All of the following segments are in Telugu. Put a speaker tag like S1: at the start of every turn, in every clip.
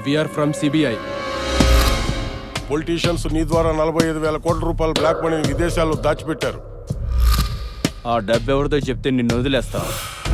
S1: వీఆర్ ఫ్రమ్ సిబిఐ
S2: పొలిటీషియన్స్ నీ ద్వారా నలభై ఐదు వేల కోట్ల రూపాయల బ్లాక్ మనీని విదేశాల్లో దాచిపెట్టారు
S3: ఆ డబ్బు ఎవరితో చెప్తే నిన్ను వదిలేస్తాను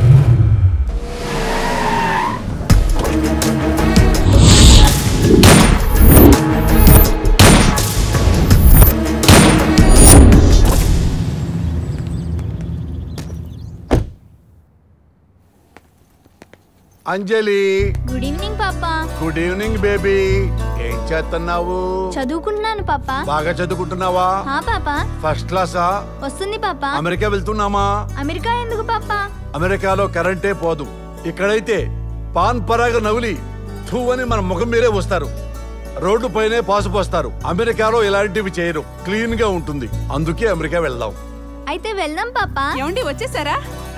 S4: అంజలి
S5: గుడ్ ఈవినింగ్ పాపా
S4: గుడ్ ఈవినింగ్ బేబీ ఏం చేస్తున్నావు
S5: చదువుకుంటున్నాను పాపా
S4: బాగా చదువుకుంటున్నావా
S5: హా పాపా
S4: ఫస్ట్ క్లాసా
S5: వస్తుంది పాపా
S4: అమెరికా వెళ్తున్నామా
S5: అమెరికా ఎందుకు పాపా
S4: అమెరికాలో కరెంటే పోదు ఇక్కడైతే పాన్ పరాగ నవ్వులి థూ అని మన ముఖం మీరే వస్తారు రోడ్డు పైనే పాసు పోస్తారు అమెరికాలో ఇలాంటివి చేయరు క్లీన్ గా ఉంటుంది అందుకే అమెరికా వెళ్దాం
S5: అయితే వెళ్దాం పాపా
S6: ఏమండి వచ్చేసారా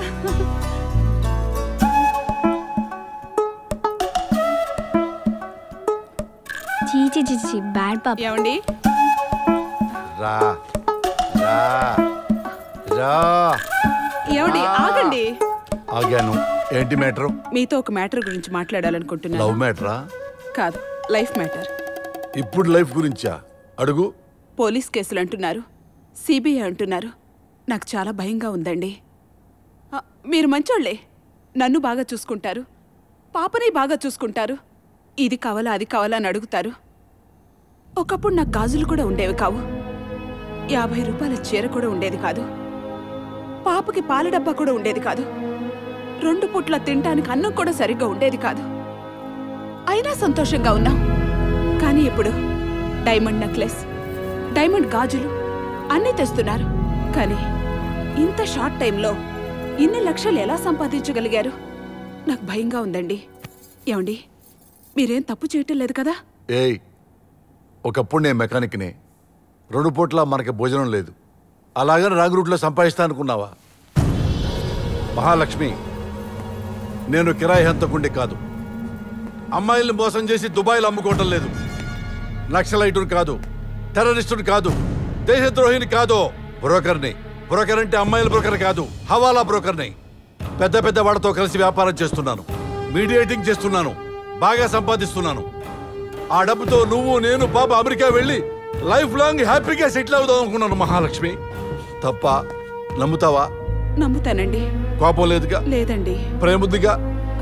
S5: చీ చీ చీ చీ బ్యాడ్ పాపా
S6: ఏమండి
S4: రా రా రా
S6: ఏమండి ఆగండి
S4: ఆగాను ఏంటి మ్యాటర్
S6: మీతో ఒక మ్యాటర్ గురించి మాట్లాడాలనుకుంటున్నాను
S4: లవ్ మ్యాటరా
S6: కాదు లైఫ్ మ్యాటర్
S4: ఇప్పుడు లైఫ్ గురించా అడుగు
S6: పోలీస్ కేసులు అంటున్నారు సిబిఐ అంటున్నారు నాకు చాలా భయంగా ఉందండి ఆ, మీరు మంచోళ్ళే నన్ను బాగా చూసుకుంటారు పాపని బాగా చూసుకుంటారు ఇది కావాలా అది కావాలా అని అడుగుతారు ఒకప్పుడు నాకు గాజులు కూడా ఉండేవి కావు యాభై రూపాయల చీర కూడా ఉండేది కాదు పాపకి పాల డబ్బా కూడా ఉండేది కాదు రెండు పుట్ల తినటానికి అన్నం కూడా సరిగ్గా ఉండేది కాదు అయినా సంతోషంగా ఉన్నాం కానీ ఇప్పుడు డైమండ్ నెక్లెస్ డైమండ్ గాజులు అన్నీ తెస్తున్నారు కానీ ఇంత షార్ట్ టైంలో ఇన్ని లక్షలు ఎలా సంపాదించగలిగారు నాకు భయంగా ఉందండి ఏమండి మీరేం తప్పు చేయటం లేదు కదా
S4: ఏయ్ ఒకప్పుడు నేను మెకానిక్నే రెండు పూట్ల మనకి భోజనం లేదు అలాగని రాంగ్ రూట్లో సంపాదిస్తా అనుకున్నావా మహాలక్ష్మి నేను కిరాయి హంతకుండి కాదు అమ్మాయిల్ని మోసం చేసి దుబాయ్లో అమ్ముకోవటం లేదు నక్సలైటుని కాదు టెర్రరిస్టుని కాదు దేశద్రోహిని కాదు బ్రోకర్ని బ్రోకర్ అంటే అమ్మాయిల బ్రోకర్ కాదు హవాలా బ్రోకర్ని పెద్ద పెద్ద వాడితో కలిసి వ్యాపారం చేస్తున్నాను మీడియేటింగ్ చేస్తున్నాను బాగా సంపాదిస్తున్నాను ఆ డబ్బుతో నువ్వు నేను పాప అమెరికా వెళ్ళి లైఫ్ లాంగ్ హ్యాపీగా సెటిల్ అవుదాం అనుకున్నాను మహాలక్ష్మి తప్ప నమ్ముతావా
S6: నమ్ముతానండి
S4: కోపం లేదుగా
S6: లేదండి
S4: ప్రేముద్దిగా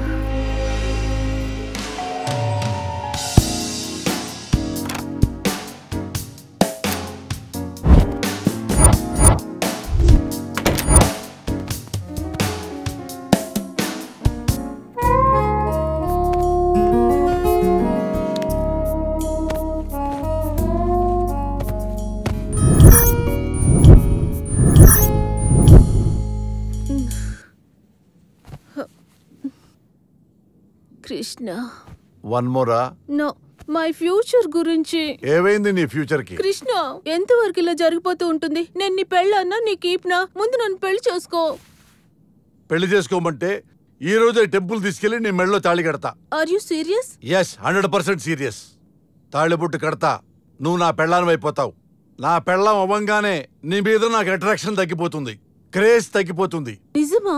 S7: కృష్ణ
S4: వన్ మోరా
S7: నో మై ఫ్యూచర్ గురించి
S4: ఏమైంది నీ ఫ్యూచర్ కి
S7: కృష్ణ ఎంతవరకు ఇలా జరిగిపోతూ ఉంటుంది నేను నీ పెళ్ళన్నా నీ కీప్నా ముందు నన్ను పెళ్లి చేసుకో
S4: పెళ్లి చేసుకోమంటే ఈ రోజే టెంపుల్ తీసుకెళ్లి నీ మెడలో తాళి కడతా
S7: are you serious
S4: yes hundred percent serious తాళిబొట్టు కడతా నువ్వు నా పెళ్ళానం అయిపోతావు నా పెళ్ళం అవ్వంగానే నీ మీద నాకు అట్రాక్షన్ తగ్గిపోతుంది క్రేజ్ తగ్గిపోతుంది
S7: నిజమా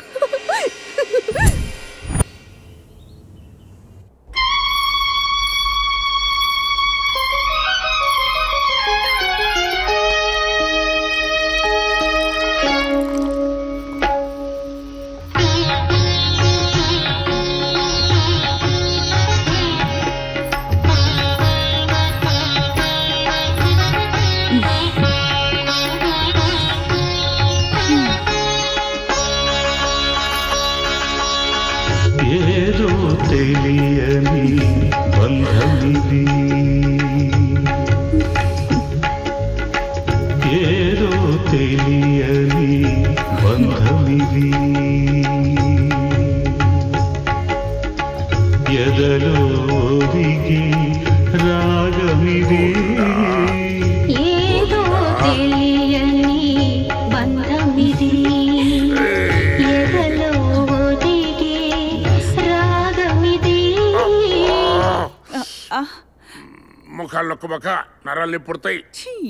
S8: ఏదో తెలియని బంధమిది ఏదో తెలియని బంధమిది ఎదలో దిగి రాగమిది
S9: ఏదో తెలియని బంధమిది ఎదలో దిగే రాగమిది
S2: ముఖాల్లో ముఖ నరాలు పుడతాయి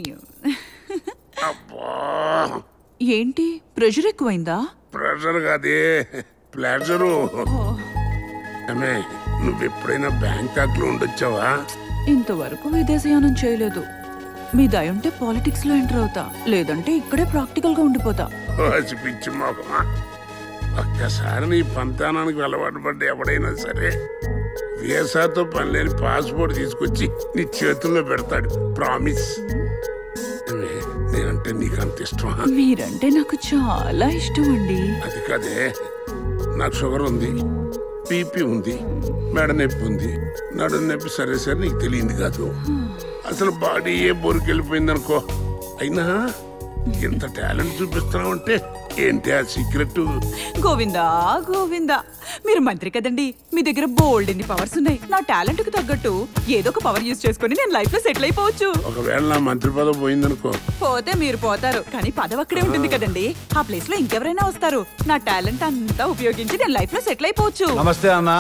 S2: అబ్బా
S6: ఏంటి ప్రెషర్ ఎక్కువైందా
S2: ప్రెషర్ కాదే ప్లెజరు ఏమే
S1: నువ్వు ఎప్పుడైనా బ్యాంకాక్ లో ఉండొచ్చావా
S6: ఇంతవరకు విదేశయానం చేయలేదు మీ దయ ఉంటే పాలిటిక్స్ లో ఎంటర్ అవుతా లేదంటే ఇక్కడే ప్రాక్టికల్ గా ఉండిపోతా
S1: ఓసి పిచ్చి మొహమా ఒక్కసారి నీ పంతానానికి అలవాటు పడ్డ ఎవడైనా సరే వీసాతో పని లేని పాస్పోర్ట్ తీసుకొచ్చి నీ చేతుల్లో పెడతాడు ప్రామిస్ ఏమే, నేనంటే నీకు అంత ఇష్టమా
S6: మీరంటే నాకు చాలా ఇష్టం అండి
S1: అది కాదే నాకు షుగర్ ఉంది బీపీ ఉంది మెడ నొప్పి ఉంది నడు నొప్పి సరే సరే నీకు తెలియంది కాదు అసలు బాడీ ఏ బొరికెళ్ళిపోయింది అనుకో అయినా ఇంత టాలెంట్ చూపిస్తున్నావు అంటే ఏంటి ఆ సీక్రెట్
S6: గోవిందా గోవిందా మీరు మంత్రి కదండి మీ దగ్గర బోల్డ్ ఎన్ని పవర్స్ ఉన్నాయి నా టాలెంట్ కు తగ్గట్టు ఏదో ఒక పవర్ యూజ్ చేసుకుని నేను లైఫ్ లో సెటిల్ అయిపోవచ్చు
S1: ఒకవేళ నా మంత్రి పదవి పోయిందనుకో
S6: పోతే మీరు పోతారు కానీ పదవి అక్కడే ఉంటుంది కదండి ఆ ప్లేస్ లో ఇంకెవరైనా వస్తారు నా టాలెంట్ అంతా ఉపయోగించి నేను లైఫ్ లో సెటిల్ అయిపోవచ్చు
S4: నమస్తే అన్న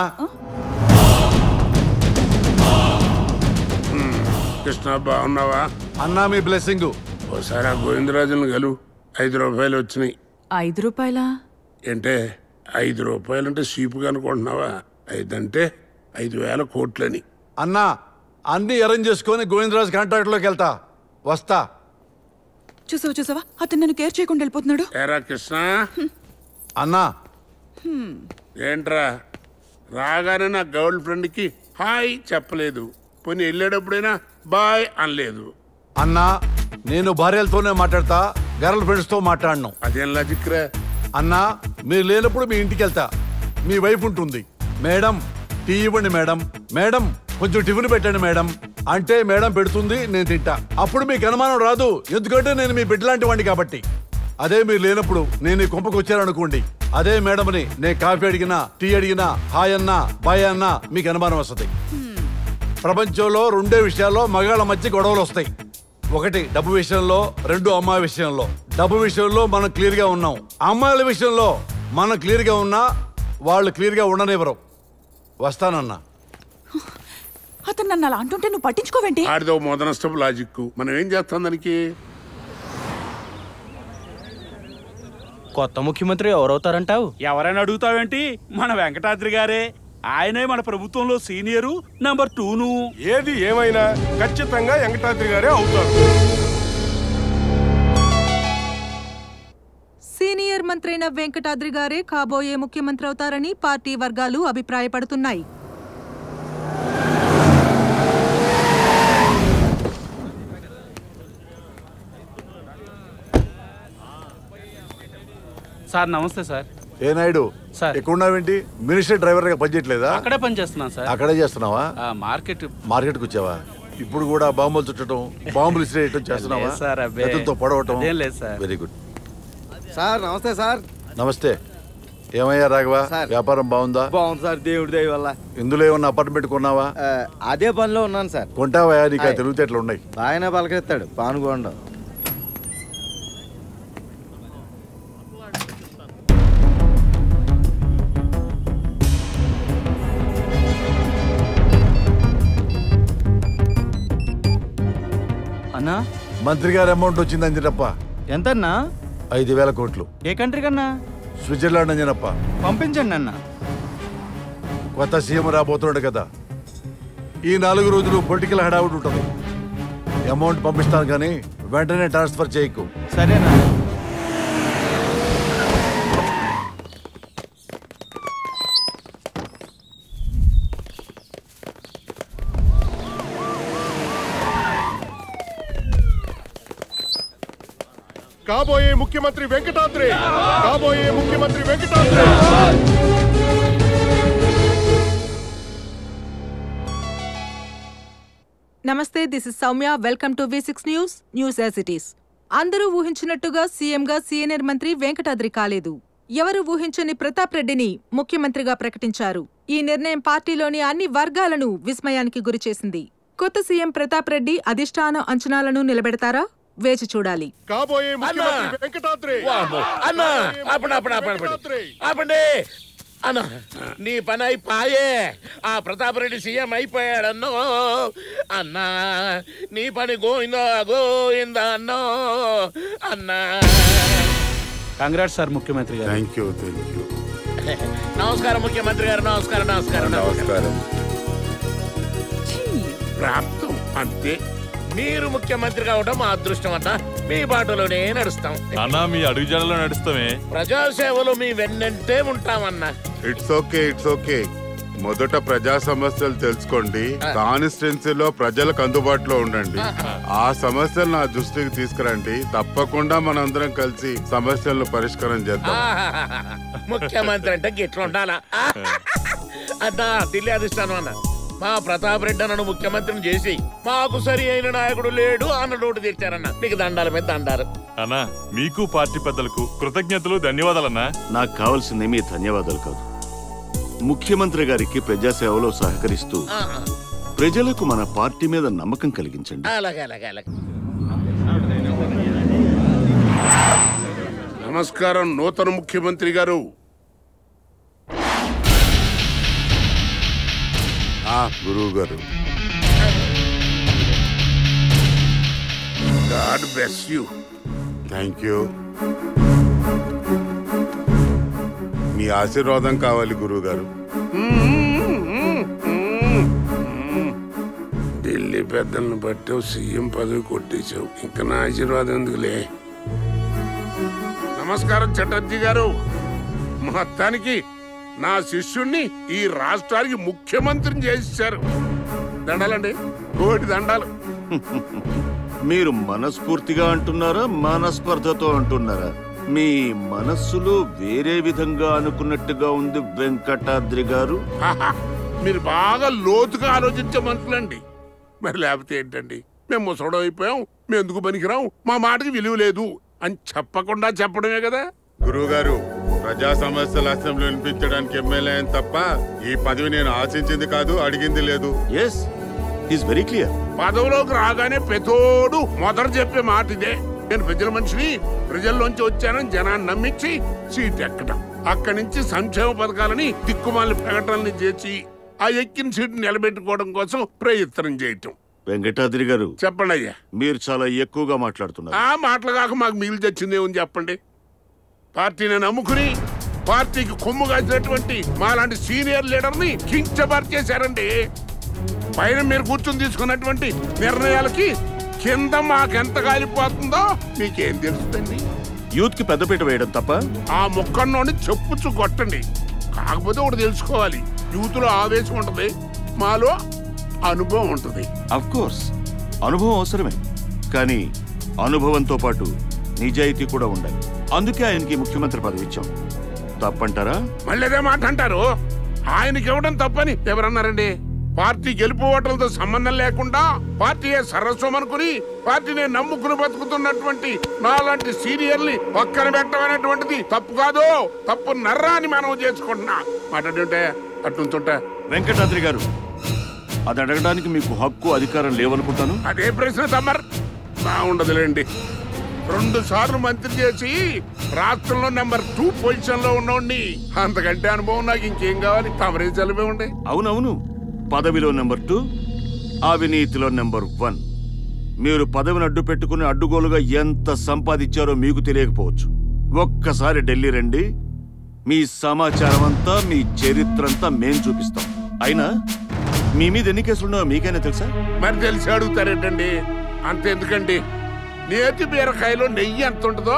S1: కృష్ణ బాగున్నావా
S4: అన్నా మీ బ్లెస్సింగ్
S1: ఓసారి ఆ గోవిందరాజులను గలు ఐదు రూపాయలు వచ్చినాయి
S6: ఐదు రూపాయలా
S1: ఏంటే ఐదు రూపాయలంటే చీపుగా అనుకుంటున్నావా ఐదంటే ఐదు వేల కోట్లని
S4: అన్నా అన్ని అరేంజ్ చేసుకొని గోవిందరాజు కాంట్రాక్ట్ లోకి వెళ్తా వస్తా
S6: చూసావా చూసావా అతను నన్ను కేర్ చేయకుండా వెళ్ళిపోతున్నాడు
S1: ఏరా కృష్ణ
S4: అన్నా
S1: ఏంట్రా రాగానే నా గర్ల్ ఫ్రెండ్కి హాయ్ చెప్పలేదు పోనీ వెళ్ళేటప్పుడైనా బాయ్ అనలేదు
S4: అన్నా నేను భార్యలతోనే మాట్లాడతా గర్ల్ ఫ్రెండ్స్ తో మాట్లాడను
S1: అదేం లాజిక్ రా
S4: అన్నా మీరు లేనప్పుడు మీ ఇంటికి వెళ్తా మీ వైఫ్ ఉంటుంది మేడం టీ ఇవ్వండి మేడం మేడం కొంచెం టిఫిన్ పెట్టండి మేడం అంటే మేడం పెడుతుంది నేను తింటా అప్పుడు మీకు అనుమానం రాదు ఎందుకంటే నేను మీ బిడ్డ లాంటి వాడిని కాబట్టి అదే మీరు లేనప్పుడు నేను ఈ కొంపకు వచ్చాననుకోండి అదే మేడంని నేను కాఫీ అడిగినా టీ అడిగినా హాయ్ అన్నా బాయ్ అన్నా మీకు అనుమానం వస్తుంది ప్రపంచంలో రెండే విషయాల్లో మగాళ్ళ మధ్య గొడవలు వస్తాయి ఒకటి డబ్బు విషయంలో రెండు అమ్మాయి విషయంలో డబ్బు విషయంలో మనం క్లియర్ గా ఉన్నాం అమ్మాయిల విషయంలో మనం క్లియర్ గా ఉన్నా వాళ్ళు క్లియర్ గా ఉండనివ్వరు వస్తానన్నా
S6: అతను నన్ను అలా అంటుంటే నువ్వు పట్టించుకోవేంటి
S1: ఆడిదో మొదనష్టపు లాజిక్ మనం ఏం చేస్తాం దానికి
S3: కొత్త ముఖ్యమంత్రి ఎవరవుతారంటావు
S10: ఎవరైనా అడుగుతావేంటి మన వెంకటాద్రి గారే ఆయనే మన ప్రభుత్వంలో సీనియరు నంబర్ టూను
S2: ఏది ఏమైనా ఖచ్చితంగా వెంకటాద్రి గారే అవుతారు
S11: సీనియర్ మంత్రైన వెంకటాద్రి గారే కాబోయే ముఖ్యమంత్రి అవుతారని పార్టీ వర్గాలు అభిప్రాయపడుతున్నాయి
S10: సార్ నమస్తే సార్
S4: ఏ నాయుడు
S10: సార్.
S4: ఇక్కడ ఉన్నావేంటి మినిస్టర్ డ్రైవర్ గా పనిచేయట్లేదా
S10: అక్కడే పని చేస్తున్నాను సార్
S4: అక్కడే చేస్తున్నావా
S10: ఆ, మార్కెట్
S4: మార్కెట్కి వచ్చావా ఇప్పుడు కూడా బాంబులు చుట్టడం బాంబులు ఇసిరేయటం చేస్తున్నావా
S10: లేదు సార్, అబ్బే.
S4: ఎత్తులతో పడవటం
S10: అదేం లేదు సార్.
S4: వెరీ గుడ్
S12: సార్ నమస్తే సార్
S4: నమస్తే ఏమయ్యా రాఘవ
S12: సార్.
S4: వ్యాపారం బాగుందా
S12: బాగుంది సార్ దేవుడి దయ వల్ల
S4: ఇందులో ఏమన్నా అపార్ట్మెంట్ కొన్నావా
S12: ఆ, అదే పనిలో ఉన్నాను సార్
S4: కొంటావా నీకు ఆ
S12: ఆయ్.
S4: తెలివితేటలు ఉన్నాయి
S12: బాగానే పలకెత్తాడు పానుకోండం
S3: అన్నా
S4: మంత్రి గారి అమౌంట్ వచ్చింది అంజనప్ప
S3: ఎంతన్నా
S4: ఐదు వేల కోట్లు
S3: ఏ కంట్రీ కన్నా
S4: స్విట్జర్లాండ్ అంజనప్ప
S3: పంపించండి అన్న
S4: కొత్త సీఎం రాబోతున్నాడు కదా ఈ నాలుగు రోజులు పొలిటికల్ హడావుడి ఉంటుంది అమౌంట్ పంపిస్తాను కానీ వెంటనే ట్రాన్స్ఫర్ చేయకు
S3: సరేనా
S2: కాబోయే ముఖ్యమంత్రి వెంకటాద్రి కాబోయే ముఖ్యమంత్రి వెంకటాద్రి
S11: నమస్తే this is Soumya welcome to V six news news as it is అందరూ ఊహించినట్టుగా సీఎంగా సీనియర్ మంత్రి వెంకటాద్రి కాలేదు ఎవరు ఊహించని ప్రతాప్ రెడ్డిని ముఖ్యమంత్రిగా ప్రకటించారు ఈ నిర్ణయం పార్టీలోని అన్ని వర్గాలను విస్మయానికి గురిచేసింది కొత్త సీఎం ప్రతాప్ రెడ్డి అధిష్టాన అంచనాలను నిలబెడతారా వేచి చూడాలి
S2: కాబోయే ముఖ్యమంత్రి వెంకటాద్రి
S13: అన్నా
S2: కాబోయే
S13: ఆపండి ఆపండి ఆపండి
S2: వెంకటాద్రి.
S13: ఆపండి అన్నా నీ పని అయిపోయే ఆ ప్రతాప్ రెడ్డి సీఎం అయిపోయాడన్నో అన్నా నీ పని గోయిందా గోయిందా అన్నో అన్నా
S10: కంగ్రాట్స్ సార్ ముఖ్యమంత్రి గారు
S1: థ్యాంక్ యూ థ్యాంక్ యూ
S13: నమస్కారం ముఖ్యమంత్రి గారు నమస్కారం నమస్కారం నమస్కారం
S1: నమస్కారం ప్రాప్తం అంతే
S13: మీరు ముఖ్యమంత్రి కావడం మా అదృష్టం అన్న మీ బాటలోనే నడుస్తాం
S14: అన్నా మీ అడుగుజాడలో నడుస్తామే
S13: ప్రజాసేవలో మీ వెన్నంటే ఉంటామన్నా
S15: ఇట్స్ ఓకే ఇట్స్ ఓకే మొదట ప్రజా సమస్యలు తెలుసుకోండి కాన్స్టిట్యున్సీలో ప్రజలకు అందుబాటులో ఉండండి ఆ సమస్యలు నా దృష్టికి తీసుకురండి తప్పకుండా మనందరం కలిసి సమస్యలను పరిష్కారం చేద్దాం
S13: ఆహాహాహా. ముఖ్యమంత్రి అంటే గిట్ల ఉండాలా అన్నా ఢిల్లీ అధిష్టానం అన్న మా ప్రతాప్ రెడ్డి అన్నను ముఖ్యమంత్రిని చేసి మాకు సరి అయిన నాయకుడు లేడు అన్న నోటు తెచ్చారన్న నీకు దండాల మీద దండారు
S14: అన్నా మీకు పార్టీ పెద్దలకు కృతజ్ఞతలు ధన్యవాదాలన్నా
S16: నాకు కావాల్సింది మీ ధన్యవాదాలు కాదు ముఖ్యమంత్రి గారికి ప్రజాసేవలో సహకరిస్తూ
S13: ఆ, ఆ.
S16: ప్రజలకు మన పార్టీ మీద నమ్మకం కలిగించండి
S13: అలాగే అలాగే అలాగే
S1: నమస్కారం నూతన ముఖ్యమంత్రి గారు
S15: ఆ గురువు గారు
S1: God bless you
S15: thank you మీ ఆశీర్వాదం కావాలి గురువు గారు
S1: ఢిల్లీ పెద్దలను పట్టావు సీఎం పదవి కొట్టేశావు ఇంకా నా ఆశీర్వాదం ఎందుకులే నమస్కారం చటర్జీ గారు మొత్తానికి నా శిష్యుణ్ణి ఈ రాష్ట్రానికి ముఖ్యమంత్రిని చేశారు దండాలండి కోటి దండాలు
S16: మీరు మనస్ఫూర్తిగా అంటున్నారా మనస్పర్ధతో అంటున్నారా మీ మనస్సులో వేరే విధంగా అనుకున్నట్టుగా ఉంది వెంకటాద్రి గారు
S1: ఆహా, మీరు బాగా లోతుగా ఆలోచించే మనుషులండి మరి లేకపోతే ఏంటండి మేము ముసడం అయిపోయాం మేము ఎందుకు పనికిరాం మా మాటకి విలువ లేదు అని చెప్పకుండా చెప్పడమే కదా
S15: గురువు గారు ప్రజా సమస్యల అసెంబ్లీ వినిపించడానికి ఎమ్మెల్యే అయిన తప్ప ఈ పదవి నేను ఆశించింది కాదు అడిగింది లేదు
S16: ఎస్ ఈస్ వెరీ క్లియర్
S1: పదవిలోకి రాగానే పెతోడు మొదట చెప్పే మాట ఇదే నేను ప్రజల మనిషిని ప్రజల్లోంచి వచ్చానని జనాన్ని నమ్మించి సీట్ ఎక్కడం అక్కడి నుంచి సంక్షేమ పథకాలని దిక్కుమాలి ప్రకటనలు చేసి ఆ ఎక్కిన సీట్ నిలబెట్టుకోవడం కోసం ప్రయత్నం చేయటం
S16: వెంకటాద్రి గారు
S1: చెప్పండి అయ్యా
S16: మీరు చాలా ఎక్కువగా మాట్లాడుతున్నారు
S1: ఆ మాటలు కాక మాకు మిగిలి తెచ్చింది ఏముంది చెప్పండి పార్టీని నమ్ముకుని పార్టీకి కొమ్ము కాసినటువంటి మాలాంటి సీనియర్ లీడర్ని కించపరిచేశారండి పైన మీరు కూర్చొని తీసుకున్నటువంటి నిర్ణయాలకి కింద మాకెంత కాలిపోతుందో మీకేం తెలుస్తుందండి
S16: యూత్ కి పెద్దపీట వేయడం తప్ప
S1: ఆ ముక్కన్నోని చెప్పుచ్చు కొట్టండి కాకపోతే ఒకటి తెలుసుకోవాలి యూత్లో ఆవేశం ఉంటది మాలో అనుభవం ఉంటది
S16: అఫ్ కోర్స్ అనుభవం అవసరమే కానీ అనుభవంతో పాటు నిజాయితీ కూడా ఉండాలి అందుకే ఆయనకి ముఖ్యమంత్రి పదవి ఇచ్చాం తప్పంటారా
S1: మళ్ళీ అదే మాట అంటారు ఆయనకి ఇవ్వడం తప్పని ఎవరన్నారండి పార్టీ గెలుపు ఓటలతో సంబంధం లేకుండా పార్టీయే సర్వస్వం అనుకుని పార్టీని నమ్ముకుని బతుకుతున్నటువంటి నాలాంటి సీనియర్ని పక్కన పెట్టమనేటువంటిది తప్పు కాదు తప్పు నర్రా అని మనం చేసుకుంటున్నా మాట్లాడుంటే అట్టుంటుంటా
S16: వెంకటాద్రి గారు అది అడగడానికి మీకు హక్కు అధికారం లేవనుకుంటాను
S1: అదే ప్రశ్న తమ్మర్ బాగుండదులేండి రెండు సార్లు మంత్రి చేసి రాష్ట్రంలో నెంబర్ టూ పొజిషన్ లో ఉన్నోడిని అంతకంటే అనుభవం నాకు ఇంకేం కావాలి తమరే చదివే ఉండే
S16: అవునవును పదవిలో నెంబర్ టూ అవినీతిలో నెంబర్ వన్ మీరు పదవిని అడ్డు పెట్టుకుని అడ్డుగోలుగా ఎంత సంపాదించారో మీకు తెలియకపోవచ్చు ఒక్కసారి ఢిల్లీ రండి మీ సమాచారం అంతా మీ చరిత్ర అంతా మేం చూపిస్తాం అయినా మీ మీద ఎన్ని కేసులున్నాయో మీకైనా తెలుసా
S1: మరి తెలిసి అడుగుతారేంటండి అంతెందుకండి నేతి బీరకాయలో నెయ్యి ఎంత ఉంటుందో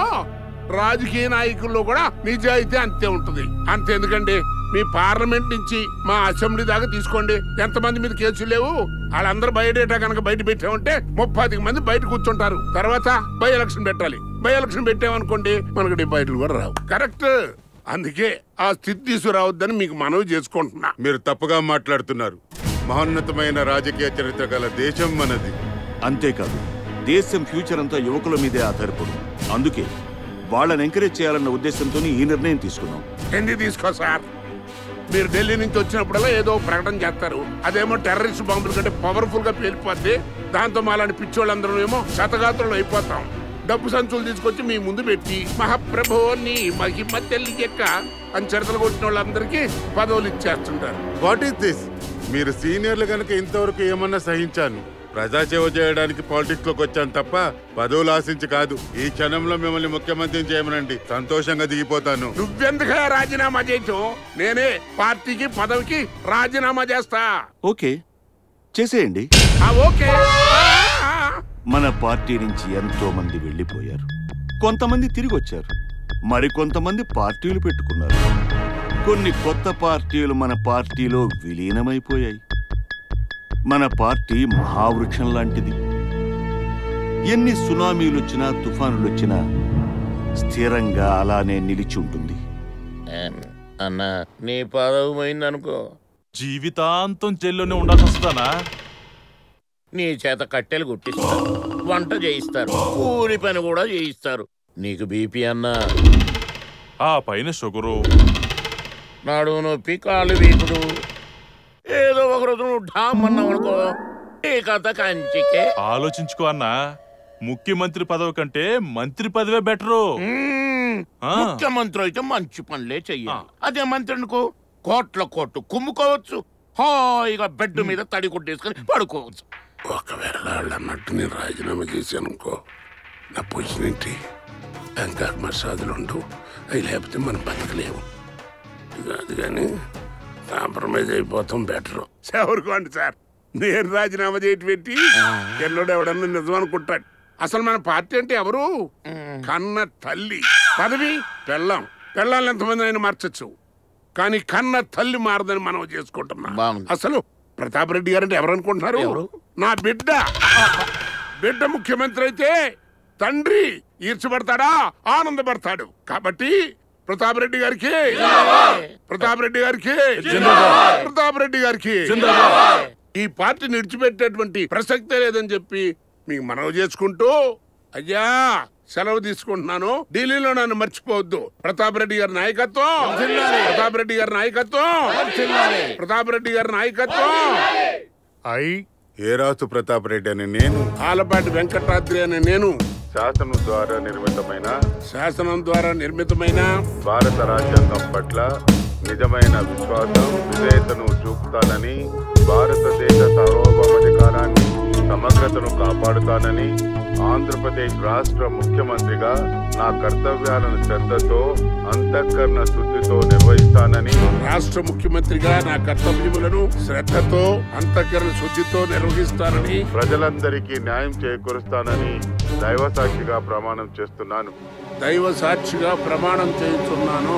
S1: రాజకీయ నాయకుల్లో కూడా నిజాయితీ అంతే ఉంటుంది అంతెందుకండి మీ పార్లమెంట్ నుంచి మా అసెంబ్లీ దాకా తీసుకోండి ఎంతమంది మీద కేసులు లేవు వాళ్ళందరూ బయటేటా కనుక బయట పెట్టామంటే ముప్పాతికి మంది బయట కూర్చుంటారు తర్వాత బై ఎలక్షన్ పెట్టాలి బై ఎలక్షన్ పెట్టామనుకోండి మనకు డిపాజిట్లు కూడా రావు కరెక్ట్ అందుకే ఆ స్థితి తీసుకురావద్దని మీకు మనవి చేసుకుంటున్నా
S15: మీరు తప్పుగా మాట్లాడుతున్నారు మహోన్నతమైన రాజకీయ చరిత్ర గల దేశం మనది
S16: అంతేకాదు దేశం ఫ్యూచర్ అంతా యువకుల మీదే ఆధారపడు అందుకే వాళ్ళని ఎంకరేజ్ చేయాలన్న ఉద్దేశంతో ఈ నిర్ణయం తీసుకున్నాం
S1: ఎందుకు తీసుకో సార్ మీరు ఢిల్లీ నుంచి వచ్చినప్పుడల్లా ఏదో ఒక ప్రకటన చేస్తారు అదేమో టెర్రరిస్ట్ బాంబుల కంటే పవర్ఫుల్ గా పేలిపోద్ది దాంతో మాలాంటి పిచ్చోళ్ళందరూ ఏమో శతగాత్రులు అయిపోతాం డబ్బు సంచులు తీసుకొచ్చి మీ ముందు పెట్టి మహాప్రభో నీ మహిమ తెల్లి చెక్క అని చిరతలు కొట్టిన వాళ్ళందరికీ పదవులు ఇచ్చేస్తుంటారు
S15: వాట్ ఈస్ దిస్ మీరు సీనియర్లు కనుక ఇంతవరకు ఏమన్నా సహించాను ప్రజాసేవ చేయడానికి పాలిటిక్స్ లోకి వచ్చాను తప్ప పదవులు ఆశించి కాదు ఈ క్షణంలో మిమ్మల్ని ముఖ్యమంత్రిని చేయమనండి సంతోషంగా దిగిపోతాను
S1: నువ్వెందుకే రాజీనామా చేయటం నేనే పార్టీకి పదవికి రాజీనామా చేస్తా
S16: ఓకే చేసేయండి
S1: ఓకే
S16: మన పార్టీ నుంచి ఎంతో మంది వెళ్ళిపోయారు కొంతమంది తిరిగి వచ్చారు మరికొంతమంది పార్టీలు పెట్టుకున్నారు కొన్ని కొత్త పార్టీలు మన పార్టీలో విలీనమైపోయాయి మన పార్టీ మహావృక్షం లాంటిది ఎన్ని సునామీలు వచ్చినా తుఫానులు వచ్చినా స్థిరంగా అలానే నిలిచి ఉంటుంది
S13: అన్న నీ పదవి పోయిందనుకో
S14: జీవితాంతం జైల్లోనే ఉండాల్సి వస్తానా
S13: నీ చేత కట్టెలు గుట్టిస్తారు వంట చేయిస్తారు కూలి పని కూడా చేయిస్తారు నీకు బీపీ అన్నా
S14: ఆ పైన షుగరు
S13: నాడు నొప్పి కాళ్ళు వీకుడు ఏదో ఒక రోజు నువ్వు ఢామ్ అన్నావు అనుకో ఈ కథ కంచికే
S14: ఆలోచించుకో అన్నా ముఖ్యమంత్రి పదవి కంటే మంత్రి పదవే బెటరు ఆ.
S13: ముఖ్యమంత్రి అయితే మంచి పనులే చెయ్యాలి అదే మంత్రి అనుకో కోట్ల కోట్లు కుమ్ముకోవచ్చు హాయిగా బెడ్ మీద తడి కొట్టేసుకొని పడుకోవచ్చు
S1: ఒకవేళ వాళ్ళు అన్నట్టు నేను రాజీనామా చేశాను అనుకో నా పొజిషన్ ఏంటి బ్యాంకాక్ మసాజులు ఉండవు అవి లేకపోతే మనం బతకలేము ఇది కాదు కానీ కాంప్రమైజ్ అయిపోతాం బెటర్ ఎవరుకోండి సార్ నేను రాజీనామా చేయటం పెట్టి ఎన్నోడు ఎవడన్నా నిజం అనుకుంటాడు అసలు మన పార్టీ అంటే ఎవరు కన్న తల్లి పదవి పెళ్ళాం పెళ్ళాలను ఎంతమంది అయినా మార్చచ్చు కానీ కన్న తల్లి మారదని మనం చేసుకుంటున్నాం అసలు ప్రతాప్ రెడ్డి గారు అంటే ఎవరు అనుకుంటున్నారు నా బిడ్డ బిడ్డ ముఖ్యమంత్రి అయితే తండ్రి ఈర్చబడతాడా ఆనందపడతాడు కాబట్టి ప్రతాప్ రెడ్డి గారికి ప్రతాప్ రెడ్డి గారికి ప్రతాప్ రెడ్డి గారికి ఈ పార్టీని విడిచిపెట్టేటువంటి ప్రసక్తే లేదని చెప్పి మీకు మనవి చేసుకుంటూ అయ్యా సెలవు తీసుకుంటున్నాను ఢిల్లీలో నన్ను మర్చిపోవద్దు ప్రతాప్ రెడ్డి గారి నాయకత్వం ప్రతాప్ రెడ్డి గారి నాయకత్వం ప్రతాప్ రెడ్డి గారి నాయకత్వం
S15: ఐ ఏ రాసు ప్రతాప్ రెడ్డి అని నేను
S1: ఆలపాటి వెంకటాద్రి అనే నేను
S15: శాసనం ద్వారా నిర్మితమైన
S1: శాసనం ద్వారా నిర్మితమైన
S15: భారత రాజ్యాంగం పట్ల నిజమైన విశ్వాసం విధేయతను చూపుతానని భారతదేశ సార్వభౌమాధికారాన్ని సమగ్రతను కాపాడుతానని ఆంధ్రప్రదేశ్ రాష్ట్ర ముఖ్యమంత్రిగా నా కర్తవ్యాలను శ్రద్ధతో అంతఃకరణ శుద్ధితో నిర్వహిస్తానని
S1: రాష్ట్ర ముఖ్యమంత్రిగా నా కర్తవ్యములను శ్రద్ధతో అంతఃకరణ శుద్ధితో నిర్వహిస్తానని
S15: ప్రజలందరికీ న్యాయం చేకూరుస్తానని దైవ సాక్షిగా ప్రమాణం చేస్తున్నాను
S1: దైవ సాక్షిగా ప్రమాణం చేయించున్నాను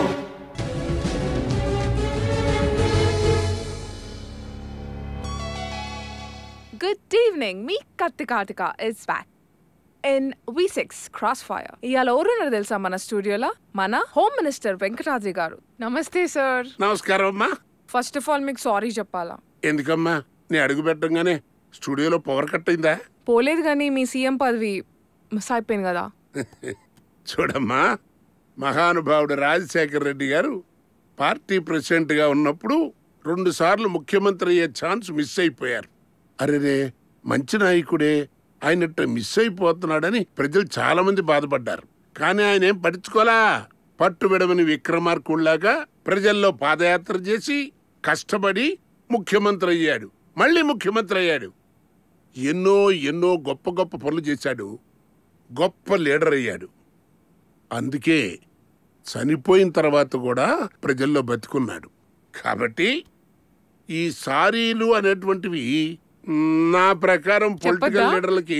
S17: గుడ్ ఈవినింగ్ మీ Katti Karthika is back in V six cross fire ఇవాళ ఎవరున్నారు తెలుసా మన స్టూడియోలో మన హోమ్ మినిస్టర్ వెంకటాద్రి గారు నమస్తే సార్
S1: నమస్కారం అమ్మా
S17: ఫస్ట్ ఆఫ్ ఆల్ మీకు సారీ చెప్పాలా
S1: ఎందుకమ్మా నీ అడుగు పెట్టంగానే స్టూడియోలో పవర్ కట్ అయిందా
S17: పోలేదు కానీ మీ సీఎం పదవి మిస్ అయిపోయింది కదా
S1: చూడమ్మా మహానుభావుడు రాజశేఖర రెడ్డి గారు పార్టీ ప్రెసిడెంట్గా ఉన్నప్పుడు రెండు సార్లు ముఖ్యమంత్రి అయ్యే ఛాన్స్ మిస్ అయిపోయారు అరేరే మంచి నాయకుడే ఆయన ఇట్ట మిస్ అయిపోతున్నాడని ప్రజలు చాలా మంది బాధపడ్డారు కానీ ఆయన ఏం పట్టించుకోలా పట్టు విడవని విక్రమార్కుల్లాగా ప్రజల్లో పాదయాత్ర చేసి కష్టపడి ముఖ్యమంత్రి అయ్యాడు మళ్ళీ ముఖ్యమంత్రి అయ్యాడు ఎన్నో ఎన్నో గొప్ప గొప్ప పనులు చేశాడు గొప్ప లీడర్ అయ్యాడు అందుకే చనిపోయిన తర్వాత కూడా ప్రజల్లో బతుకున్నాడు కాబట్టి ఈ సారీలు అనేటువంటివి నా ప్రకారం పొలిటికల్
S17: చెప్పొద్దా?
S1: లీడర్లకి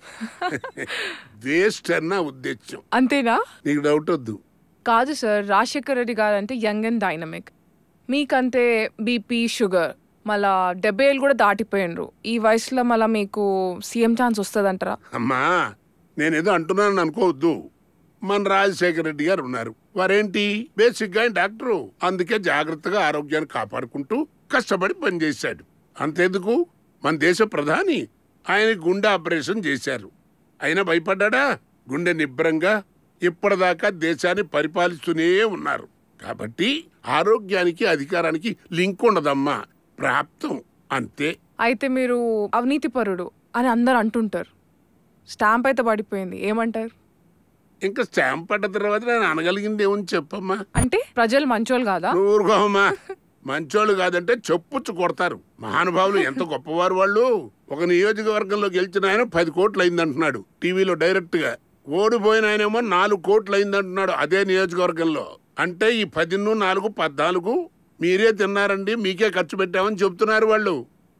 S1: వేస్ట్ అన్న ఉద్దేశం
S17: అంతేనా
S1: నీకు డౌట్ వద్దు
S17: కాదు సార్ రాజశేఖర్ రెడ్డి గారు అంటే యంగ్ అండ్ డైనమిక్ మీకంతే బీపీ షుగర్ మళ్ళా డెబ్బై ఏళ్ళు కూడా దాటిపోయినరు ఈ వయసులో మళ్ళీ మీకు సీఎం ఛాన్స్ వస్తుందంటారా
S1: అమ్మా నేనేదో అంటున్నాను అనుకోవద్దు మన రాజశేఖర రెడ్డి గారు ఉన్నారు వారేంటి బేసిక్ గా ఆయన డాక్టరు అందుకే జాగ్రత్తగా ఆరోగ్యాన్ని కాపాడుకుంటూ కష్టపడి పనిచేశాడు అంతెందుకు మన దేశ ప్రధాని ఆయన గుండె ఆపరేషన్ చేశారు అయినా భయపడ్డా గుండె నిబ్బరంగా ఇప్పటిదాకా దేశాన్ని పరిపాలిస్తూనే ఉన్నారు కాబట్టి ఆరోగ్యానికి అధికారానికి లింక్ ఉండదమ్మా ప్రాప్తం అంతే
S17: అయితే మీరు అవినీతి పరుడు అని అందరు అంటుంటారు స్టాంప్ అయితే పడిపోయింది ఏమంటారు
S1: ఇంకా స్టాంప్ పడ్డ తర్వాత నేను అనగలిగింది ఏమని చెప్పమ్మా
S17: అంటే ప్రజలు మంచోళ్ళు కాదా
S1: ఊరుకోమా మంచోళ్ళు కాదంటే చెప్పుచ్చు కొడతారు మహానుభావులు ఎంత గొప్పవారు వాళ్ళు ఒక నియోజకవర్గంలో గెలిచిన ఆయన పది కోట్లు అయిందంటున్నాడు టీవీలో డైరెక్ట్ గా ఓడిపోయిన ఆయనేమో నాలుగు కోట్లు అయిందంటున్నాడు అదే నియోజకవర్గంలో అంటే ఈ పదిన్ను నాలుగు పద్నాలుగు మీరే తిన్నారండి మీకే ఖర్చు పెట్టామని చెప్తున్నారు వాళ్ళు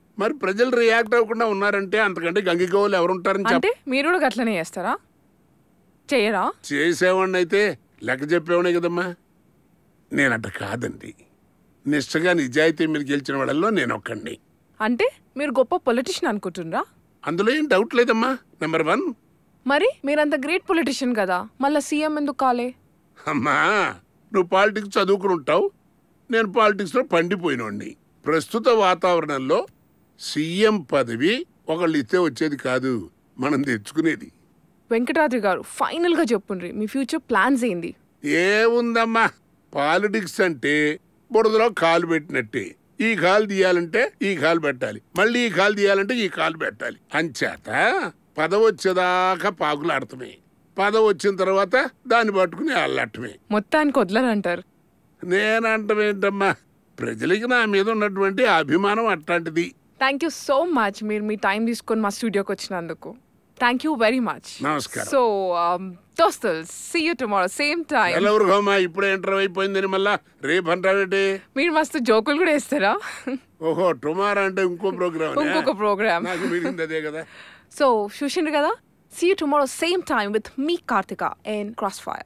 S1: మరి ప్రజలు రియాక్ట్ అవ్వకుండా ఉన్నారంటే అంతకంటే గంగిగోవులు ఎవరుంటారని చెప్ప
S17: అంటే మీరు కూడా గట్లనే చేస్తారా చేయరా
S1: చేసేవాడిని అయితే లెక్క చెప్పేవాడే కదమ్మా నేనట్ట కాదండి నిష్టగా నిజాయితీ మీరు గెలిచిన వాళ్ళల్లో నేను ఒక్కడిని
S17: అంటే మీరు గొప్ప పొలిటీషియన్ అనుకుంటున్నారా
S1: అందులో ఏం డౌట్ లేదమ్మా నెంబర్ వన్
S17: మరి మీరంత గ్రేట్ పొలిటీషియన్ కదా మళ్ళా సీఎం ఎందుకు కాలే
S1: అమ్మా నువ్వు పాలిటిక్స్ చదువుకుని ఉంటావు నేను పాలిటిక్స్లో పండిపోయినోడిని ప్రస్తుత వాతావరణంలో సీఎం పదవి ఒకళ్ళు ఇస్తే వచ్చేది కాదు మనం తెచ్చుకునేది
S17: వెంకటాద్రి గారు ఫైనల్ గా చెప్పుండ్రి మీ ఫ్యూచర్ ప్లాన్స్ ఏంది
S1: ఏముందమ్మా పాలిటిక్స్ అంటే బురదలో కాలు పెట్టినట్టే ఈ కాలు తీయాలంటే ఈ కాలు పెట్టాలి మళ్ళీ ఈ కాలు తీయాలంటే ఈ కాలు పెట్టాలి అంచేత పదవి వచ్చేదాకా పాకులాడటమే పదవి వచ్చిన తర్వాత దాన్ని పట్టుకుని అల్లటమే
S17: మొత్తానికి వదలరంటారు
S1: నేనంటమేంటమ్మా ప్రజలకి నా మీద ఉన్నటువంటి అభిమానం అట్లాంటిది
S17: థ్యాంక్ యూ సో మచ్ మీరు మీ టైం తీసుకొని మా స్టూడియోకి వచ్చినందుకు థ్యాంక్ యూ వెరీ మచ్
S1: నమస్కారం.
S17: సో దోస్తుల్ see you tomorrow same time
S1: ఎవరు గోమా ఇప్పుడే ఎంటర్ అయిపోయిందని మళ్ళా రేపు అంటావేంటి
S17: మీరు మస్తు జోకులు కూడా వేస్తారా
S1: ఓహో టుమారో అంటే ఇంకో ప్రోగ్రామ్
S17: ఇంకొక ప్రోగ్రామ్
S1: నాకు మిగిలింది అదే కదా
S17: సో చూసిండ్రు కదా see you tomorrow same time with మీ కార్తిక ఇన్ క్రాస్ ఫైర్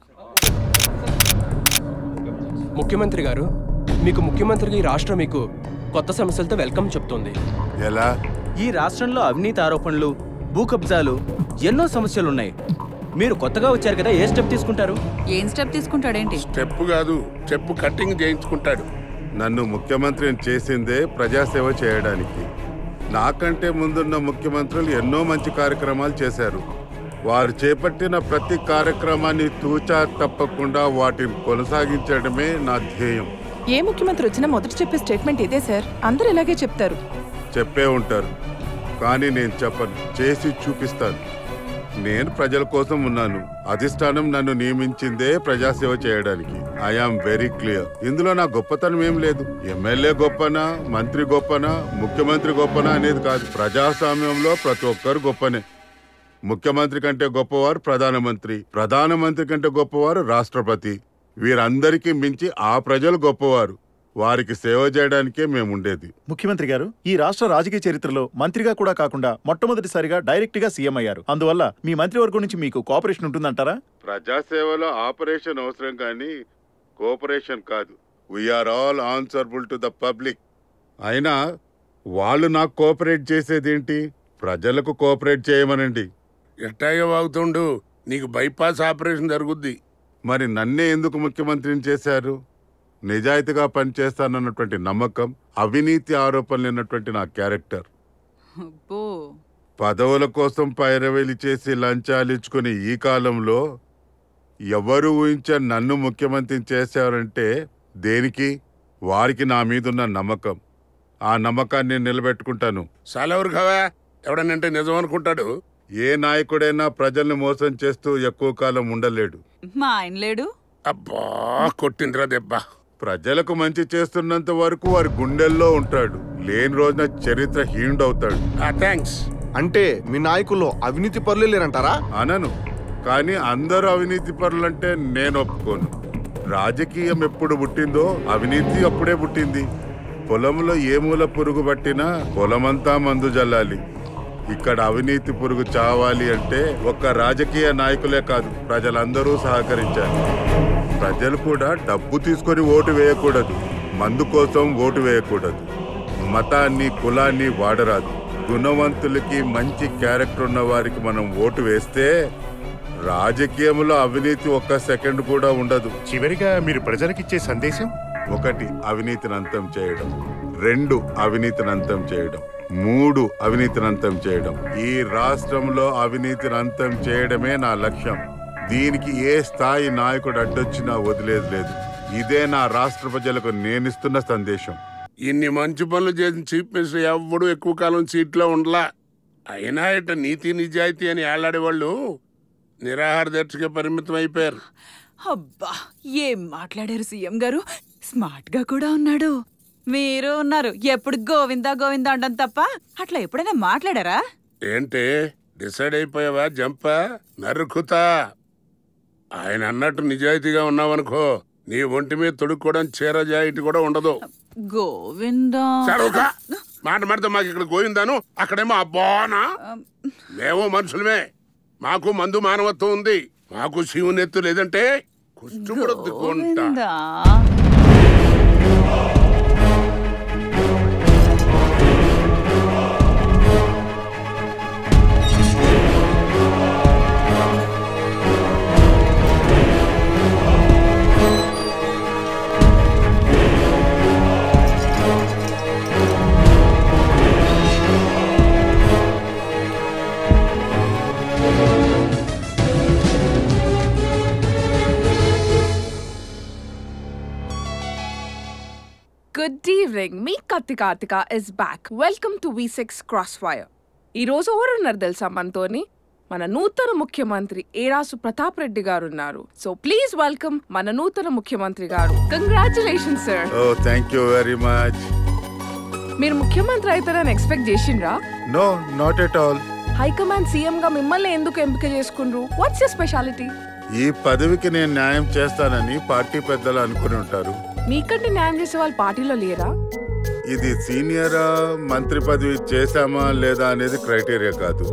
S18: ముఖ్యమంత్రి గారు మీకు ముఖ్యమంత్రికి ఈ రాష్ట్రం మీకు కొత్త సమస్యలతో వెల్కమ్ చెప్తోంది
S15: ఎలా
S19: ఈ రాష్ట్రంలో అవినీతి ఆరోపణలు భూ కబ్జాలు ఎన్నో సమస్యలున్నాయి మీరు కొత్తగా వచ్చారు కదా ఏ స్టెప్ తీసుకుంటారు
S20: ఏం స్టెప్ తీసుకుంటాడేంటి
S1: స్టెప్ కాదు చెప్పు కట్టింగ్ చేయించుకుంటాడు
S15: నన్ను ముఖ్యమంత్రిని చేసిందే ప్రజాసేవ చేయడానికి నాకంటే ముందున్న ముఖ్యమంత్రులు ఎన్నో మంచి కార్యక్రమాలు చేశారు వారు చేపట్టిన ప్రతి కార్యక్రమాన్ని తూచా తప్పకుండా వాటిని కొనసాగించడమే నా ధ్యేయం
S6: ఏ ముఖ్యమంత్రి వచ్చినా మొదట చెప్పే స్టేట్మెంట్ ఇదే సార్ అందరూ ఇలాగే చెప్తారు
S15: చెప్పే ఉంటారు కానీ నేను చెప్పను చేసి చూపిస్తాను నేను ప్రజల కోసం ఉన్నాను అధిష్టానం నన్ను నియమించిందే ప్రజాసేవ చేయడానికి ఐఆమ్ వెరీ క్లియర్ ఇందులో నా గొప్పతనం ఏం లేదు ఎమ్మెల్యే గొప్పనా మంత్రి గొప్పనా ముఖ్యమంత్రి గొప్పనా అనేది కాదు ప్రజాస్వామ్యంలో ప్రతి ఒక్కరు గొప్పనే ముఖ్యమంత్రి కంటే గొప్పవారు ప్రధానమంత్రి ప్రధానమంత్రి కంటే గొప్పవారు రాష్ట్రపతి వీరందరికీ మించి ఆ ప్రజలు గొప్పవారు వారికి సేవ చేయడానికే మేము ఉండేది
S21: ముఖ్యమంత్రి గారు ఈ రాష్ట్ర రాజకీయ చరిత్రలో మంత్రిగా కూడా కాకుండా మొట్టమొదటిసారిగా డైరెక్ట్ గా సీఎం అయ్యారు అందువల్ల మీ మంత్రివర్గం నుంచి మీకు కోఆపరేషన్ ఉంటుందంటారా
S15: ప్రజాసేవలో ఆపరేషన్ అవసరం కానీ కోఆపరేషన్ కాదు we are all answerable to the public అయినా వాళ్ళు నాకు కోఆపరేట్ చేసేదేంటి ప్రజలకు కోఆపరేట్ చేయమనండి
S1: ఎట్టాగే వాగుతుండు నీకు బైపాస్ ఆపరేషన్ జరుగుద్ది
S15: మరి నన్నే ఎందుకు ముఖ్యమంత్రిని చేశారు నిజాయితీగా పనిచేస్తానన్నటువంటి నమ్మకం అవినీతి ఆరోపణలు ఉన్నటువంటి నా క్యారెక్టర్
S20: అబ్బో
S15: పదవుల కోసం పైరవేలి చేసి లంచాలు ఇచ్చుకుని ఈ కాలంలో ఎవరు ఊహించా నన్ను ముఖ్యమంత్రిని చేశారంటే దేనికి వారికి నా మీదున్న నమ్మకం ఆ నమ్మకాన్ని నేను నిలబెట్టుకుంటాను
S1: సాలెవరు కావా ఎవడనంటే నిజం అనుకుంటాడు
S15: ఏ నాయకుడైనా ప్రజల్ని మోసం చేస్తూ ఎక్కువ కాలం ఉండలేడు
S20: మా ఆయన లేడు
S1: అబ్బా కొట్టిందిరా దెబ్బ
S15: ప్రజలకు మంచి చేస్తున్నంత వరకు వారి గుండెల్లో ఉంటాడు లేని రోజున చరిత్ర హీనుడవుతాడు
S1: థ్యాంక్స్
S2: అంటే మీ నాయకుల్లో అవినీతి పరులు లేరంటారా
S15: అనను కానీ అందరూ అవినీతి పరులంటే నేను ఒప్పుకోను రాజకీయం ఎప్పుడు పుట్టిందో అవినీతి అప్పుడే పుట్టింది పొలంలో ఏ మూల పురుగు పట్టినా పొలమంతా మందు జల్లాలి ఇక్కడ అవినీతి పురుగు చావాలి అంటే ఒక్క రాజకీయ నాయకులే కాదు ప్రజలందరూ సహకరించాలి ప్రజలు కూడా డబ్బు తీసుకొని ఓటు వేయకూడదు మందు కోసం ఓటు వేయకూడదు మతాన్ని కులాన్ని వాడరాదు గుణవంతులకి మంచి క్యారెక్టర్ ఉన్న వారికి మనం ఓటు వేస్తే రాజకీయంలో అవినీతి ఒక్క సెకండ్ కూడా ఉండదు
S22: చివరిగా మీరు ప్రజలకిచ్చే సందేశం
S15: ఒకటి అవినీతిని అంతం చేయడం రెండు అవినీతిని అంతం చేయడం మూడు అవినీతిని అంతం చేయడం ఈ రాష్ట్రంలో అవినీతిని అంతం చేయడమే నా లక్ష్యం దీనికి ఏ స్థాయి నాయకుడు అడ్డొచ్చినా వదిలేదు లేదు ఇదే నా రాష్ట్ర ప్రజలకు నేనిస్తున్న సందేశం
S1: ఇన్ని మంచి పనులు చేసిన చీఫ్ మినిస్టర్ ఎవడు ఎక్కువ కాలం సీట్లో ఉండలా అయినా ఇట నీతి నిజాయితీ అని ఏలాడేవాళ్ళు నిరాహార దీక్షగా పరిమితం అయిపోయారు
S20: అబ్బా ఏం మాట్లాడారు సీఎం గారు స్మార్ట్ గా కూడా ఉన్నాడు మీరు ఉన్నారు ఎప్పుడు గోవిందా గోవిందా అండం తప్ప అట్లా ఎప్పుడైనా మాట్లాడారా
S1: ఏంటే డిసైడ్ అయిపోయావా జంప నరుకుతా ఆయన అన్నట్టు నిజాయితీగా ఉన్నావనుకో నీ ఒంటి మీద తొడుక్కోవడం చీర జాయిటి కూడా ఉండదు
S20: గోవిందా
S1: చడవక మాట మాడితే మాకు ఇక్కడ గోయిందాను అక్కడేమో అబ్బానా మేము మనుషులమే మాకు మందు మానవత్వం ఉంది మాకు శివునెత్తు లేదంటే కుష్టుపడొద్దుకుంటా
S20: గోవిందా
S17: గుడ్ ఈవినింగ్ మీ Katti Karthika is back welcome to V six cross fire ఈ రోజు ఎవరున్నారు తెలుసా మనతోని మన నూతన ముఖ్యమంత్రి ఏరాసు ప్రతాప్ రెడ్డి గారు ఉన్నారు సో ప్లీజ్ వెల్కమ్ మన నూతన ముఖ్యమంత్రి గారు congratulation sir
S15: oh thank you very much
S17: మీరు ముఖ్యమంత్రి అవుతారని ఎక్స్పెక్ట్ చేసిండ్రా
S15: no not at all
S17: high command CM గా మిమ్మల్ని ఎందుకు ఎంపిక చేసుకుండ్రు వాట్స్ యర్ స్పెషాలిటీ
S15: ఈ పదవికి నేను న్యాయం చేస్తానని పార్టీ పెద్దలు అనుకుని ఉంటారు
S17: మీకంటే న్యాయం చేసే వాళ్ళు పార్టీలో లేరా
S15: ఇది సీనియరా మంత్రి పదవి చేశామా లేదా అనేది క్రైటీరియా కాదు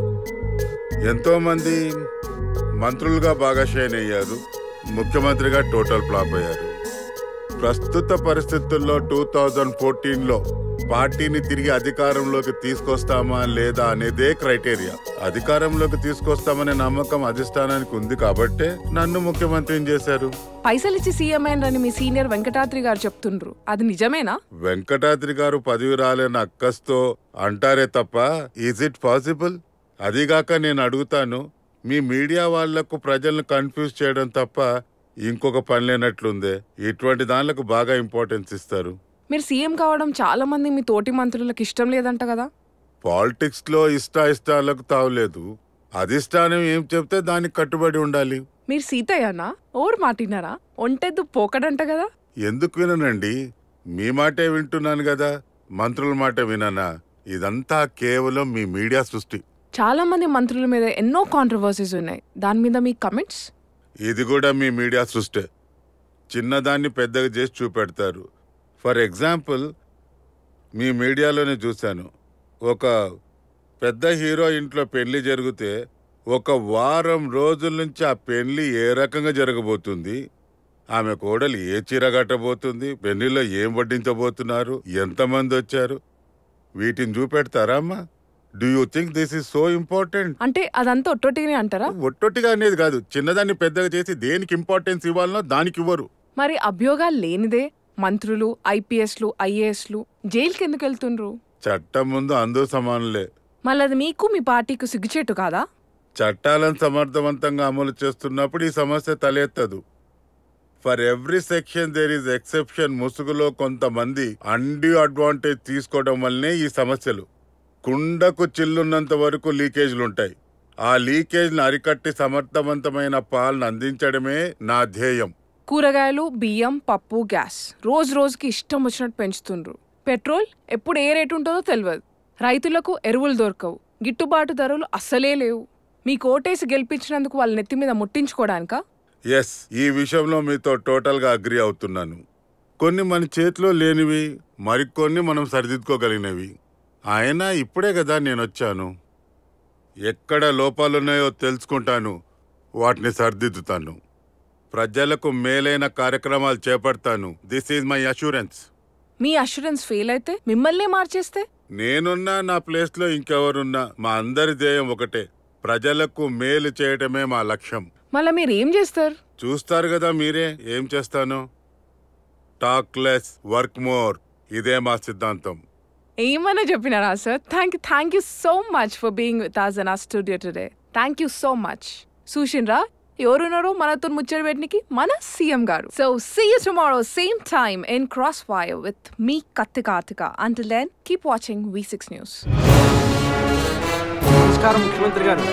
S15: ఎంతో మంది మంత్రులుగా బాగా షైన్ అయ్యారు ముఖ్యమంత్రిగా టోటల్ ఫ్లాప్ అయ్యారు ప్రస్తుత పరిస్థితుల్లో టూ థౌజండ్ ఫోర్టీన్లో పార్టీని తిరిగి అధికారంలోకి తీసుకొస్తామా లేదా అనేదే క్రైటీరియా అధికారంలోకి తీసుకొస్తామనే నమ్మకం అధిష్టానానికి ఉంది కాబట్టే నన్ను ముఖ్యమంత్రిని చేశారు
S17: పైసలు ఇచ్చి సీఎం అయినని మీ సీనియర్ వెంకటాద్రి గారు చెప్తుండ్రు అది నిజమేనా
S15: వెంకటాద్రి గారు పదవి రాలేని అక్కస్తో అంటారే తప్ప ఈజ్ ఇట్ పాసిబుల్ అదిగాక నేను అడుగుతాను మీ మీడియా వాళ్లకు ప్రజలను కన్ఫ్యూజ్ చేయడం తప్ప ఇంకొక పని లేనట్లుందే ఇటువంటి దానిలకు బాగా ఇంపార్టెన్స్ ఇస్తారు
S17: మీరు సీఎం కావడం చాలా మంది మీ తోటి మంత్రులకు ఇష్టం లేదంట కదా
S15: పాలిటిక్స్ లో ఇష్ట ఇష్టాలకు తావులేదు అధిష్టానం ఏం చెప్తే దానికి కట్టుబడి ఉండాలి
S17: మీరు సీతయ్యనా ఓరు మాటినారా ఒంటెద్దు పోకడంట కదా
S15: ఎందుకు విననండి మీ మాటే వింటున్నాను కదా మంత్రుల మాట విననా ఇదంతా కేవలం మీ మీడియా సృష్టి
S17: చాలా మంది మంత్రుల మీద ఎన్నో కాంట్రవర్సీస్ ఉన్నాయి దాని మీద మీ కమెంట్స్
S15: ఇది కూడా మీ మీడియా సృష్టే చిన్నదాన్ని పెద్దగా చేసి చూపెడతారు ఫర్ ఎగ్జాంపుల్ మీ మీడియాలోనే చూశాను ఒక పెద్ద హీరో ఇంట్లో పెళ్లి జరిగితే ఒక వారం రోజుల నుంచి ఆ పెళ్లి ఏ రకంగా జరగబోతుంది ఆమె కోడలు ఏ చీర కట్టబోతుంది పెళ్లిలో ఏం వడ్డించబోతున్నారు ఎంతమంది వచ్చారు వీటిని చూపెడతారా అమ్మా do you think this is so important
S17: అంటే అదంతా ఒట్టొట్టిగానే అంటారా
S15: ఒట్టొట్టిగా అనేది కాదు చిన్నదాన్ని పెద్దగా చేసి దేనికి ఇంపార్టెన్స్ ఇవ్వాలనో దానికి ఇవ్వరు
S17: మరి అభ్యోగాలు లేనిదే మంత్రులు ఐపీఎస్లు ఐఏఎస్లు జైలుకి ఎందుకు వెళ్తుండ్రు
S15: చట్టం ముందు అందరూ సమానులే
S17: మళ్ళీ అది మీకు మీ పార్టీకి సిగ్గుచేటు కాదా
S15: చట్టాలను సమర్థవంతంగా అమలు చేస్తున్నప్పుడు ఈ సమస్య తలెత్తదు for every section there is exception ముసుగులో కొంతమంది అన్డ్యూ అడ్వాంటేజ్ తీసుకోవడం వల్లనే ఈ సమస్యలు కుండకు చిల్లున్నంత వరకు లీకేజ్లు ఉంటాయి ఆ లీకేజ్ను అరికట్టి సమర్థవంతమైన పాలన అందించడమే నా ధ్యేయం
S17: కూరగాయలు బియ్యం పప్పు గ్యాస్ రోజు రోజుకి ఇష్టం వచ్చినట్టు పెంచుతుండ్రు పెట్రోల్ ఎప్పుడు ఏ రేటు ఉంటుందో తెలియదు రైతులకు ఎరువులు దొరకవు గిట్టుబాటు ధరలు అస్సలే లేవు మీకు ఓటేసి గెలిపించినందుకు వాళ్ళ నెత్తి మీద ముట్టించుకోవడానికా
S15: ఎస్ ఈ విషయంలో మీతో టోటల్గా అగ్రి అవుతున్నాను కొన్ని మన చేతిలో లేనివి మరికొన్ని మనం సరిదిద్దుకోగలిగినవి ఆయన ఇప్పుడే కదా నేను వచ్చాను ఎక్కడ లోపాలున్నాయో తెలుసుకుంటాను వాటిని సరిదిద్దుతాను ప్రజలకు మేలైన కార్యక్రమాలు చేపడతాను దిస్ ఈజ్ మై అష్యూరెన్స్
S17: మీ అష్యూరెన్స్ ఫెయిల్ అయితే మిమ్మల్నే మార్చేస్తే
S15: నేనున్నా నా ప్లేస్లో ఇంకెవరున్నా మా అందరి ధ్యేయం ఒకటే ప్రజలకు మేలు చేయటమే మా లక్ష్యం
S17: మళ్ళీ మీరు ఏం చేస్తారు
S15: చూస్తారు కదా మీరే ఏం చేస్తాను టాక్ లెస్ వర్క్ మోర్ ఇదే మా సిద్ధాంతం
S17: ఏమైనా చెప్పినారా sir thank you thank you so much for being with us in ఆ studio today thank you so much చూసిండ్రా ఎవరున్నారో మనతో ముచ్చడి పెట్టనికి మన సీఎం గారు so see you tomorrow same time in cross fire with మీ Katti Karthika until then keep watching V six news
S5: నమస్కారం ముఖ్యమంత్రి గారు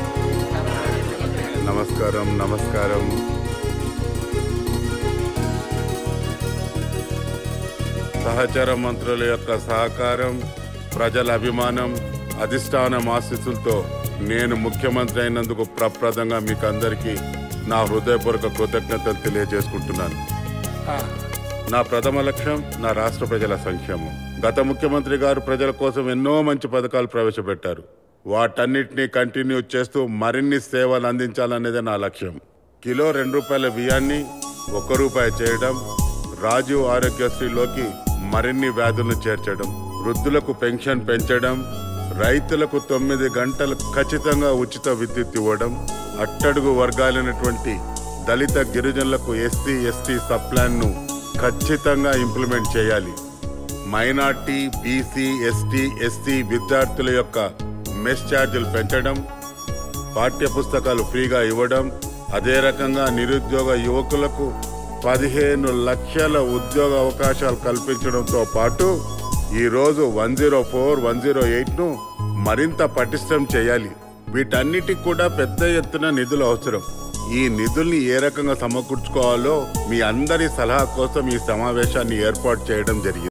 S15: నమస్కారం నమస్కారం సహచర మంత్రుల యొక్క సహకారం ప్రజల అభిమానం అధిష్టానం ఆశీస్సులతో నేను ముఖ్యమంత్రి అయినందుకు ప్రప్రదంగా మీకు అందరికీ నా హృదయపూర్వక కృతజ్ఞతలు తెలియజేసుకుంటున్నాను నా ప్రథమ లక్ష్యం నా రాష్ట్ర ప్రజల సంక్షేమం గత ముఖ్యమంత్రి గారు ప్రజల కోసం ఎన్నో మంచి పథకాలు ప్రవేశపెట్టారు వాటన్నిటినీ కంటిన్యూ చేస్తూ మరిన్ని సేవలు అందించాలనేదే నా లక్ష్యం కిలో రెండు రూపాయల బియ్యాన్ని ఒక్క రూపాయి చేయడం రాజీవ్ ఆరోగ్యశ్రీలోకి మరిన్ని వ్యాధులను చేర్చడం వృద్ధులకు పెన్షన్ పెంచడం రైతులకు తొమ్మిది గంటలు ఖచ్చితంగా ఉచిత విద్యుత్ ఇవ్వడం అట్టడుగు వర్గాలైనటువంటి దళిత గిరిజనులకు ఎస్సీ ఎస్టీ సప్లాన్ను ఖచ్చితంగా ఇంప్లిమెంట్ చేయాలి మైనార్టీ బీసీ ఎస్టీ ఎస్సీ విద్యార్థుల యొక్క మెస్ ఛార్జీలు పెంచడం పాఠ్య పుస్తకాలు ఫ్రీగా ఇవ్వడం అదే రకంగా నిరుద్యోగ యువకులకు పదిహేను లక్షల ఉద్యోగ అవకాశాలు కల్పించడంతో పాటు ఈరోజు one zero four one zero ఎయిట్ను మరింత పటిష్టం చేయాలి వీటన్నిటికి కూడా పెద్ద ఎత్తున నిధులు అవసరం ఈ నిధుల్ని ఏ రకంగా సమకూర్చుకోవాలో మీ అందరి సలహా కోసం ఈ సమావేశాన్ని ఏర్పాటు చేయడం జరిగింది